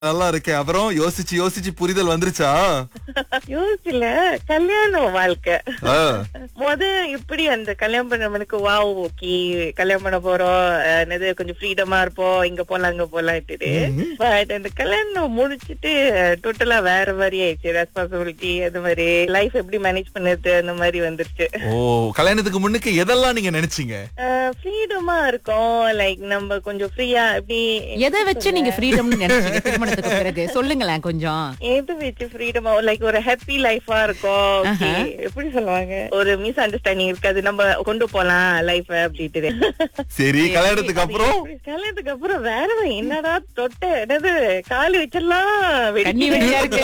நல்லா இருக்கேன் அப்புறம் யோசிச்சு யோசிச்சு புரிதல் வந்துருச்சா யோசிக்கல கல்யாணம் வாழ்க்கை ஆ. முத இப்படி அந்த கல்யாணம் பண்ணவனுக்கு வாவ் ஓகே கல்யாணம் பண்ண போறோம் அஹ், என்னது கொஞ்சம் ஃப்ரீடமா இருப்போம் இங்க போலாம் அங்க போலான்ட்டு பட் அந்த கல்யாணம் முடிச்சிட்டு டோட்டலா வேற மாதிரி ஆயிடுச்சு ரெஸ்பான்சிபிலிட்டி அது மாதிரி லைஃப் எப்படி மேனேஜ் பண்ணுறது அந்த மாதிரி வந்துருச்சு ஓ கல்யாணத்துக்கு முன்னுக்கு எதெல்லாம் நீங்க நினைச்சீங்க ஃப்ரீடமா இருக்கும் லைக் நம்ம கொஞ்சம் ஃப்ரீயா எப்படி எதை வச்சு நீங்க ஃப்ரீடம்னு நினைச்சீங்க திருமணத்துக்கு பிறகு சொல்லுங்களேன் கொஞ்சம் எது வச்சு ஃப்ரீடமா லைக் ஒரு ஹாப்பி லைஃபா இருக்கும் okay. எப்படி சொல்லுவாங்க ஒரு மிஸ் அண்டர்ஸ்டாண்டிங் இருக்காது நம்ம கொண்டு போலாம் லைஃப் அப்படின்ட்டு சரி கல்யாணத்துக்கு அப்புறம் கல்யாணத்துக்கு அப்புறம் வேற வழி. என்னடா தொட்ட என்னது காலு வச்செல்லாம் கண்ணி வெடிக்குது. வெடியா இருக்கு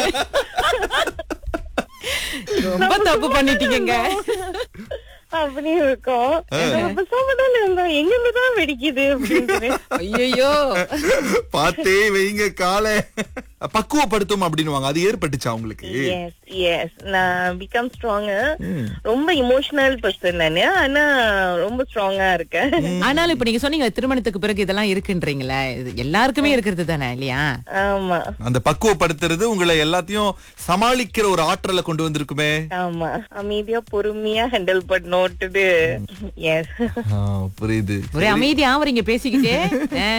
ரொம்ப தப்பு பண்ணிட்டீங்க அப்படி இருக்கும் நம்ம சோமதால இருந்தோம் எங்க இருந்துதான் வெடிக்குது அப்படின்னு ஐயோ பார்த்தே வைங்க காலை பக்குவப்படுத்தும் அப்படின்னுவாங்க அது ஏற்பட்டுச்சா உங்களுக்கு எஸ் எஸ் நான் பிகம் ஸ்ட்ராங் ரொம்ப இமோஷனல் பர்சன் நானு ஆனா ரொம்ப ஸ்ட்ராங்கா இருக்கேன் ஆனாலும் இப்ப நீங்க சொன்னீங்க திருமணத்துக்கு பிறகு இதெல்லாம் இருக்குன்றீங்களே இது எல்லாருக்குமே இருக்கிறது தானே இல்லையா ஆமா அந்த பக்குவப்படுத்துறது உங்களை எல்லாத்தையும் சமாளிக்கிற ஒரு ஆற்றலை கொண்டு வந்திருக்குமே ஆமா அமைதியா பொறுமையா ஹேண்டில் பண்ணோட்டு எஸ் ஆ, புரியுது ஒரே அமைதியா அவரீங்க பேசிக்கிட்டே ஆ.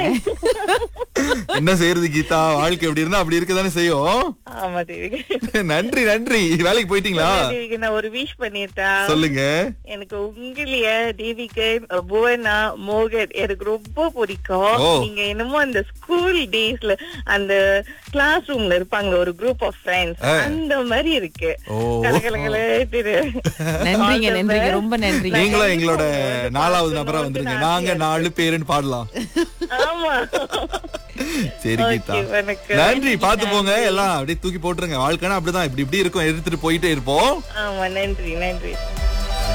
என்ன செய்யறது கீதா வாழ்க்கை எப்படி இருந்தா அப்படி இருக்கதானே செய்யும் ஆமா தேவி நன்றி நன்றி வேலைக்கு போயிட்டீங்களா தேவிக்கு நான் ஒரு விஷ் பண்ணிட்டா சொல்லுங்க எனக்கு உங்களைய தேவிக்கு புவனா மோகன் எனக்கு ரொம்ப பிடிக்கும் ஓ. நீங்க என்னமோ அந்த ஸ்கூல் டேஸ்ல அந்த கிளாஸ் ரூம்ல இருப்பாங்க ஒரு குரூப் ஆஃப் ஃப்ரெண்ட்ஸ் அந்த மாதிரி இருக்கு ஓ. கலகலகல நன்றிங்க நன்றிங்க ரொம்ப நன்றி நீங்களும் எங்களோட நாலாவது நபரா வந்துருங்க நாங்க நாலு பேருன்னு பாடலாம் ஆமா சரி கீதா Okay, வணக்கம். நன்றி பாத்து போங்க எல்லாம் அப்படியே தூக்கி போட்டுருங்க வாழ்க்கைனா அப்படிதான் இப்படி இப்படி இருக்கும் எடுத்துட்டு போயிட்டே இருப்போம் ஆமா நன்றி நன்றி